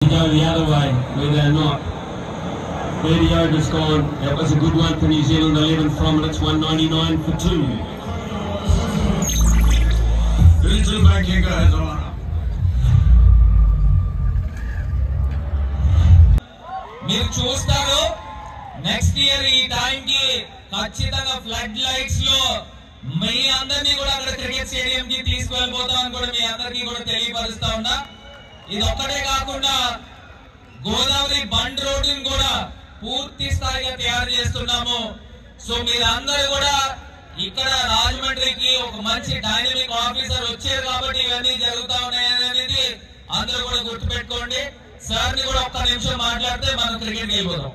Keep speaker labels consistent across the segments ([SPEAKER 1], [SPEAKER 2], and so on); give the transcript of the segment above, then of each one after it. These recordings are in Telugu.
[SPEAKER 1] go the other way, where they're not. There the over's gone. That was a good one for New Zealand, 11 from it. It's 199 for two.
[SPEAKER 2] Little back here, guys. on.
[SPEAKER 3] మీరు చూస్తారు నెక్స్ట్ ఇయర్ ఈ టైం కి ఖచ్చితంగా ఫ్లడ్ లైట్స్ లో మీ అందరినీ కూడా అక్కడ క్రికెట్ స్టేడియం కి తీసుకెళ్ళిపోతామని కూడా మీ అందరికీ కూడా తెలియపరుస్తా ఉన్నా ఇది ఒక్కటే కాకుండా గోదావరి బండ్ రోడ్డుని కూడా పూర్తి స్థాయిగా తయారు చేస్తున్నాము సో మీరందరూ కూడా ఇక్కడ రాజమండ్రికి ఒక మంచి డైనమిక్ ఆఫీసర్ వచ్చారు కాబట్టి ఇవన్నీ జరుగుతా ఉన్నాయి అనేది అందరూ కూడా గుర్తుపెట్టుకోండి సార్ ని కూడా ఒక్క నిమిషం మాట్లాడితే మనం క్రికెట్ వెళ్ళిపోదాం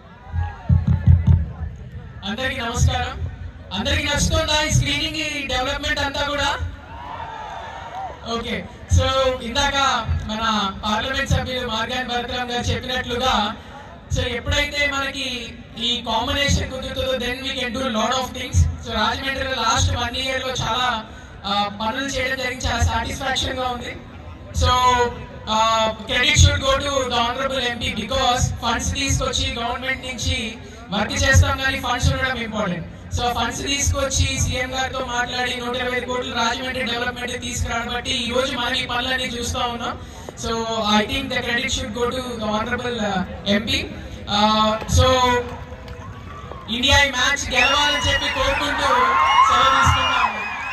[SPEAKER 4] అందరికి నమస్కారం అందరికి నచ్చుతుందా ఈ స్క్రీనింగ్ ఈ డెవలప్మెంట్ అంతా కూడా ఓకే సో ఇందాక మన పార్లమెంట్ సభ్యులు మార్గాన్ భరతరామ్ గారు చెప్పినట్లుగా సో ఎప్పుడైతే మనకి ఈ కాంబినేషన్ కుదురుతుందో then we can do lot of things so రాజమండ్రిలో లాస్ట్ వన్ ఇయర్ లో చాలా ఆ, పనులు చేయడం జరిగి చాలా సాటిస్ఫాక్షన్ గా ఉంది so credit should go to the honourable MP because funds తీసుకొచ్చి గవర్నమెంట్ నుంచి వర్క్ చేస్తాం కానీ ఫండ్స్ ఉండడం ఇంపార్టెంట్ సో ఫండ్స్ తీసుకొచ్చి సీఎం గారితో మాట్లాడి నూట ఇరవై కోట్లు రాజమండ్రి డెవలప్మెంట్ తీసుకురావడం బట్టి ఈ రోజు మనం ఈ పనులన్నీ చూస్తా ఉన్నాం so I think the credit should go to the honourable MP so India ఈ మ్యాచ్ గెలవాలని చెప్పి కోరుకుంటూ సెలవు తీసుకున్నాము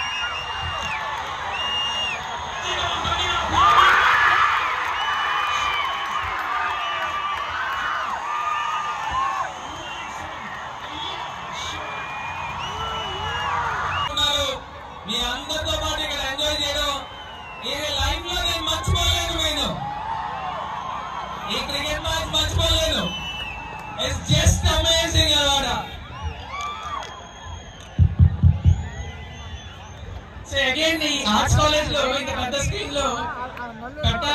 [SPEAKER 3] ఉన్నారు మీ అందరితో పాటు ఇక్కడ ఎంజాయ్ చేయడం ఇది లైఫ్ లో నేను మర్చిపోలేను నేను ఈ క్రికెట్ మ్యాచ్ మర్చిపోలేను ఇట్స్ జస్ట్ అమేజింగ్ అనమాట
[SPEAKER 4] సో అగైన్ ఈ ఆర్ట్స్ కాలేజ్ లో ఇంత పెద్ద స్క్రీన్ లో పెట్టాలి